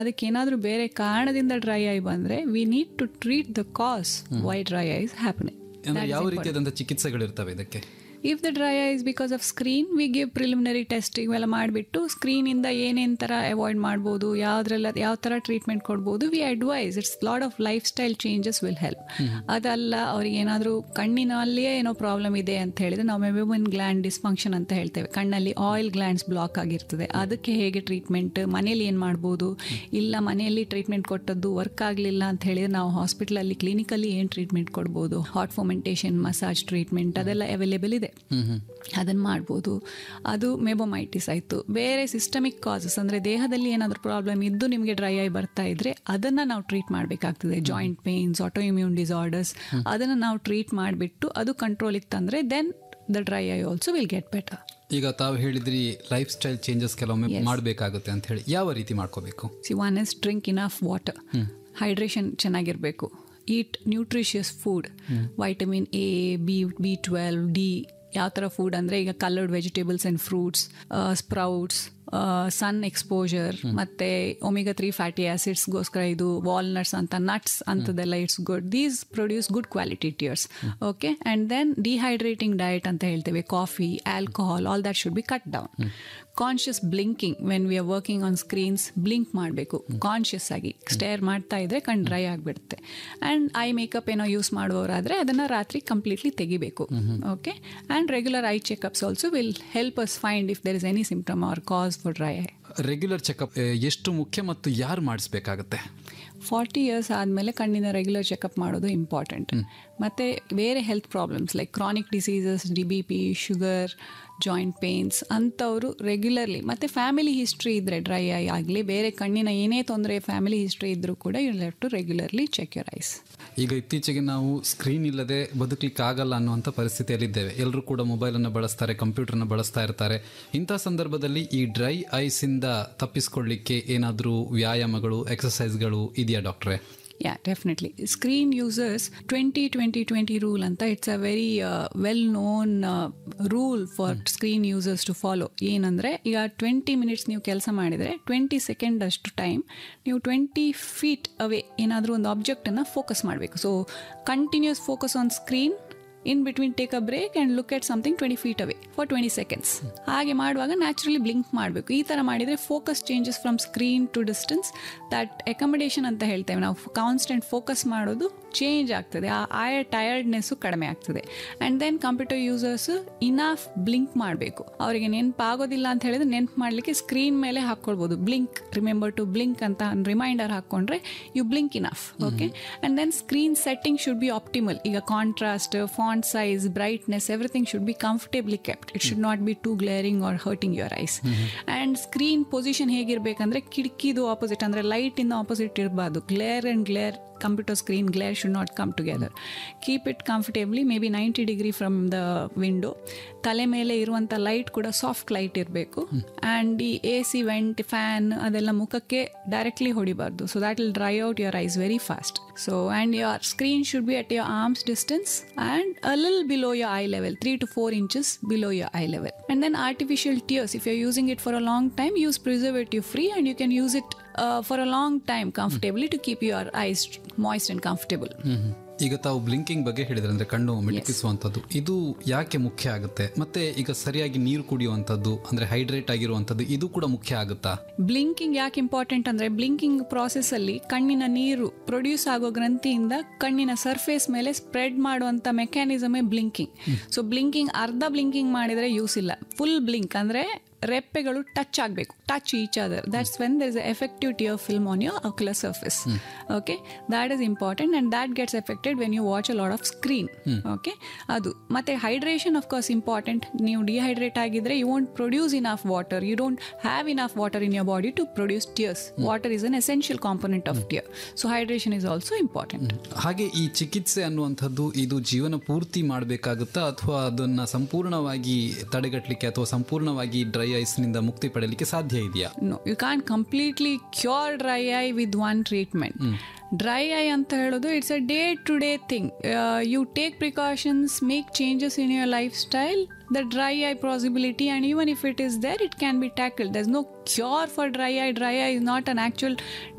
ಅದಕ್ಕೆ ಏನಾದರೂ ಬೇರೆ ಕಾರಣದಿಂದ ಡ್ರೈ ಐ ಬಂದರೆ we need to treat the cause why dry eyes happening ಅಂದ್ರೆ ಯಾವ ರೀತಿಯಾದಂಥ ಚಿಕಿತ್ಸೆಗಳಿರ್ತವೆ ಇದಕ್ಕೆ if the dry eyes because of screen we give preliminary test ಇವೆಲ್ಲ ಮಾಡಿಬಿಟ್ಟು ಸ್ಕ್ರೀನಿಂದ ಏನೇನು ಥರ ಅವಾಯ್ಡ್ ಮಾಡ್ಬೋದು ಯಾವುದ್ರೆಲ್ಲ ಯಾವ ಥರ ಟ್ರೀಟ್ಮೆಂಟ್ ಕೊಡ್ಬೋದು we advise it's lot of lifestyle changes will help ಅದಲ್ಲ ಅವ್ರಿಗೆ ಏನಾದರೂ ಕಣ್ಣಿನಲ್ಲಿಯೇ ಏನೋ ಪ್ರಾಬ್ಲಮ್ ಇದೆ ಅಂತ ಹೇಳಿದ್ರೆ ನಾವು ಮೆಬಿಮನ್ ಗ್ಲ್ಯಾಂಡ್ ಡಿಸ್ಫಂಕ್ಷನ್ ಅಂತ ಹೇಳ್ತೇವೆ ಕಣ್ಣಲ್ಲಿ ಆಯಿಲ್ ಗ್ಲ್ಯಾಂಡ್ಸ್ ಬ್ಲಾಕ್ ಆಗಿರ್ತದೆ ಅದಕ್ಕೆ ಹೇಗೆ ಟ್ರೀಟ್ಮೆಂಟ್ ಮನೇಲಿ ಏನು ಮಾಡ್ಬೋದು ಇಲ್ಲ ಮನೆಯಲ್ಲಿ ಟ್ರೀಟ್ಮೆಂಟ್ ಕೊಟ್ಟದ್ದು ವರ್ಕ್ ಆಗಲಿಲ್ಲ ಅಂತ ಹೇಳಿದ್ರೆ ನಾವು ಹಾಸ್ಪಿಟಲಲ್ಲಿ ಕ್ಲಿನಿಕಲ್ಲಿ ಏನು ಟ್ರೀಟ್ಮೆಂಟ್ ಕೊಡ್ಬೋದು ಹಾಟ್ ಫೊಮೆಂಟೇಷನ್ ಮಸಾಜ್ ಟ್ರೀಟ್ಮೆಂಟ್ ಅದೆಲ್ಲ ಅವೈಲೇಬಲ್ ಇದೆ ಅದನ್ನು ಮಾಡ್ಬೋದು ಅದು ಮೆಬೋಮೈಟಿಸ್ ಆಯಿತು ಬೇರೆ ಸಿಸ್ಟಮಿಕ್ ಕಾಸಸ್ ಅಂದರೆ ದೇಹದಲ್ಲಿ ಏನಾದರೂ ಪ್ರಾಬ್ಲಮ್ ಇದ್ದು ನಿಮಗೆ ಡ್ರೈ ಐ ಬರ್ತಾ ಇದ್ರೆ ಅದನ್ನು ನಾವು ಟ್ರೀಟ್ ಮಾಡಬೇಕಾಗ್ತದೆ joint pains autoimmune disorders ಅದನ್ನು ನಾವು ಟ್ರೀಟ್ ಮಾಡಿಬಿಟ್ಟು ಅದು ಕಂಟ್ರೋಲಿಗೆ ತಂದರೆ then the dry eye also will get better ಈಗ ತಾವು ಹೇಳಿದ್ರಿ ಲೈಫ್ ಸ್ಟೈಲ್ ಚೇಂಜಸ್ ಕೆಲವೊಮ್ಮೆ ಮಾಡಬೇಕಾಗುತ್ತೆ ಅಂತ ಹೇಳಿ ಯಾವ ರೀತಿ ಮಾಡ್ಕೋಬೇಕು see one is drink enough water hydration ಚೆನ್ನಾಗಿರಬೇಕು eat nutritious food vitamin A B B twelve D ಯಾವ ಥರ ಫುಡ್ ಅಂದರೆ ಈಗ coloured vegetables and fruits sprouts sun exposure ಮತ್ತು ಒಮೆಗಾ ತ್ರೀ ಫ್ಯಾಟಿ ಆ್ಯಸಿಡ್ಸ್ಗೋಸ್ಕರ ಇದು ವಾಲ್ನಟ್ಸ್ ಅಂತ ನಟ್ಸ್ ಅಂಥದ್ದೆಲ್ಲ it's good these produce good quality tears okay and then dehydrating diet ಅಂತ ಹೇಳ್ತೇವೆ coffee alcohol all that should be cut down conscious blinking when we are working on screens blink ಮಾಡಬೇಕು conscious ಆಗಿ stare ಮಾಡ್ತಾ ಇದ್ರೆ ಕಣ್ dry ಆಗಿಬಿಡುತ್ತೆ and eye makeup ಏನೋ use ಮಾಡುವವರಾದರೆ ಅದನ್ನು ರಾತ್ರಿ ಕಂಪ್ಲೀಟ್ಲಿ ತೆಗಿಬೇಕು okay and regular eye checkups also will help us find if there is any symptom or cause for dry eye regular checkup ಎಷ್ಟು ಮುಖ್ಯ ಮತ್ತು ಯಾರು ಮಾಡಿಸ್ಬೇಕಾಗತ್ತೆ ಫಾರ್ಟಿ ಇಯರ್ಸ್ ಆದಮೇಲೆ ಕಣ್ಣಿನ ರೆಗ್ಯುಲರ್ ಚೆಕಪ್ ಮಾಡೋದು ಇಂಪಾರ್ಟೆಂಟ್ ಮತ್ತು ಬೇರೆ health problems like chronic diseases D B P sugar joint pains ಅಂಥವರು ರೆಗ್ಯುಲರ್ಲಿ ಮತ್ತು ಫ್ಯಾಮಿಲಿ ಹಿಸ್ಟ್ರಿ ಇದ್ದರೆ ಡ್ರೈ ಐ ಆಗಲಿ ಬೇರೆ ಕಣ್ಣಿನ ಏನೇ ತೊಂದರೆ ಫ್ಯಾಮಿಲಿ ಹಿಸ್ಟ್ರಿ ಇದ್ದರೂ ಕೂಡ you have to regularly check your eyes ಈಗ ಇತ್ತೀಚೆಗೆ ನಾವು ಸ್ಕ್ರೀನ್ ಇಲ್ಲದೆ ಬದುಕಲಿಕ್ಕೆ ಆಗಲ್ಲ ಅನ್ನುವಂಥ ಪರಿಸ್ಥಿತಿಯಲ್ಲಿದ್ದೇವೆ ಎಲ್ಲರೂ ಕೂಡ ಮೊಬೈಲನ್ನು ಬಳಸ್ತಾರೆ ಕಂಪ್ಯೂಟರ್ನ ಬಳಸ್ತಾ ಇರ್ತಾರೆ ಇಂಥ ಸಂದರ್ಭದಲ್ಲಿ ಈ ಡ್ರೈ ಐಸಿಂದ ತಪ್ಪಿಸ್ಕೊಳ್ಳಿಕ್ಕೆ ಏನಾದರೂ ವ್ಯಾಯಾಮಗಳು ಎಕ್ಸಸೈಸ್ಗಳು ಇದೆಯಾ ಡಾಕ್ಟ್ರೇ yeah definitely screen users twenty twenty twenty rule ಅಂತ it's a very well known rule for screen users to follow ಏನಂದರೆ ಈಗ ಟ್ವೆಂಟಿ ಮಿನಿಟ್ಸ್ ನೀವು ಕೆಲಸ ಮಾಡಿದರೆ ಟ್ವೆಂಟಿ ಸೆಕೆಂಡ್ ಅಷ್ಟು ಟೈಮ್ ನೀವು ಟ್ವೆಂಟಿ ಫೀಟ್ ಅವೇ ಏನಾದರೂ ಒಂದು ಆಬ್ಜೆಕ್ಟನ್ನು ಫೋಕಸ್ ಮಾಡಬೇಕು so continuous focus on screen in between take a break and look at something twenty feet away for twenty seconds ಹಾಗೆ ಮಾಡುವಾಗ ನ್ಯಾಚುರಲಿ ಬ್ಲಿಂಕ್ ಮಾಡಬೇಕು ಈ ಥರ ಮಾಡಿದರೆ focus changes from screen to distance that accommodation ಅಂತ ಹೇಳ್ತೇವೆ ನಾವು ಕಾನ್ಸ್ಟೆಂಟ್ ಫೋಕಸ್ ಮಾಡೋದು ಚೇಂಜ್ ಆಗ್ತದೆ ಆ ಆಯ ಟಯರ್ಡ್ನೆಸ್ಸು ಕಡಿಮೆ ಆಗ್ತದೆ and then computer users enough blink ಮಾಡಬೇಕು ಅವರಿಗೆ ನೆನಪಾಗೋದಿಲ್ಲ ಅಂತ ಹೇಳಿದ್ರೆ ನೆನ್ಪು ಮಾಡಲಿಕ್ಕೆ ಸ್ಕ್ರೀನ್ ಮೇಲೆ ಹಾಕ್ಕೊಳ್ಬೋದು ಬ್ಲಿಂಕ್ ರಿಮೆಂಬರ್ ಟು ಬ್ಲಿಂಕ್ ಅಂತ ರಿಮೈಂಡರ್ ಹಾಕ್ಕೊಂಡ್ರೆ you blink enough okay and then screen setting should be optimal ಈಗ contrast font size brightness everything should be comfortably kept it should not be too glaring or hurting your eyes and screen position ಹೇಗಿರಬೇಕಂದ್ರೆ ಕಿಟಕಿದು opposite ಅಂದರೆ ಲೈಟಿಂದ opposite ಇರಬಾರ್ದು glare and glare computer screen glare should not come together. Keep it comfortably, maybe 90 degree from the window. ತಲೆ ಮೇಲೆ ಇರುವಂಥ light ಕೂಡ soft light ಇರಬೇಕು ಆ್ಯಂಡ್ ಈ ಎ ಸಿ ವೆಂಟ್ ಫ್ಯಾನ್ ಅದೆಲ್ಲ ಮುಖಕ್ಕೆ ಡೈರೆಕ್ಟ್ಲಿ ಹೊಡಿಬಾರ್ದು so that will dry out your eyes very fast so and your screen should be at your arms distance and a ಲಿಲ್ below your eye level three to four inches below your eye level and then artificial tears if you using it for a long time use preservative free and you can use it for a long time comfortably to keep your eyes moist and comfortable ಈಗ ತಾವು blinking ಬಗ್ಗೆ ಹೇಳಿದ್ರೆ ಅಂದ್ರೆ ಕಣ್ಣು ಮಿಟಕಿಸುವಂಥದ್ದು ಇದು ಯಾಕೆ ಮುಖ್ಯ ಆಗುತ್ತೆ ಮತ್ತೆ ಈಗ ಸರಿಯಾಗಿ ನೀರು ಕುಡಿಯುವಂಥದ್ದು ಅಂದ್ರೆ ಹೈಡ್ರೇಟ್ ಆಗಿರುವಂಥದ್ದು ಇದು ಕೂಡ ಮುಖ್ಯ ಆಗುತ್ತಾ ಬ್ಲಿಂಕಿಂಗ್ ಯಾಕೆ ಇಂಪಾರ್ಟೆಂಟ್ ಅಂದ್ರೆ ಬ್ಲಿಂಕಿಂಗ್ ಪ್ರಾಸೆಸ್ ಅಲ್ಲಿ ಕಣ್ಣಿನ ನೀರು ಪ್ರೊಡ್ಯೂಸ್ ಆಗೋ ಗ್ರಂಥಿಯಿಂದ ಕಣ್ಣಿನ ಸರ್ಫೇಸ್ ಮೇಲೆ ಸ್ಪ್ರೆಡ್ ಮಾಡುವಂತ ಮೆಕ್ಯಾನಿಸಮೇ ಬ್ಲಿಂಕಿಂಗ್ ಸೊ ಬ್ಲಿಂಕಿಂಗ್ ಅರ್ಧ ಬ್ಲಿಂಕಿಂಗ್ ಮಾಡಿದ್ರೆ ಯೂಸ್ ಇಲ್ಲ ಫುಲ್ ಬ್ಲಿಂಕ್ ಅಂದ್ರೆ ರೆಪ್ಪೆಗಳು ಟಚ್ ಆಗಬೇಕು touch each other that's when there is effective tear film on your ocular surface okay that is important and that gets affected when you watch a lot of screen okay ಅದು ಮತ್ತೆ hydration of course important ನೀವು dehydrate ಆಗಿದ್ರೆ you won't produce enough water you don't have enough water in your body to produce tears water is an essential component of tear so hydration is also important ಹಾಗೆ ಈ ಚಿಕಿತ್ಸೆ ಅನ್ನುವಂಥದ್ದು ಇದು ಜೀವನ ಪೂರ್ತಿ ಮಾಡಬೇಕಾಗುತ್ತಾ ಅಥವಾ ಅದನ್ನ ಸಂಪೂರ್ಣವಾಗಿ ತಡೆಗಟ್ಟಲಿಕ್ಕೆ ಅಥವಾ ಸಂಪೂರ್ಣವಾಗಿ ಡ್ರೈ ಐಸ್ನಿಂದ ಮುಕ್ತಿ ಪಡೆಯಲಿಕ್ಕೆ ಸಾಧ್ಯ ಇದೆಯಾ no you can completely cure dry eye with one treatment dry eye ಅಂತ ಹೇಳೋದು it's a day to day thing you take precautions make changes in your lifestyle the dry eye possibility and even if it is there it can be tackled there's no cure for dry eye dry eye is not an actual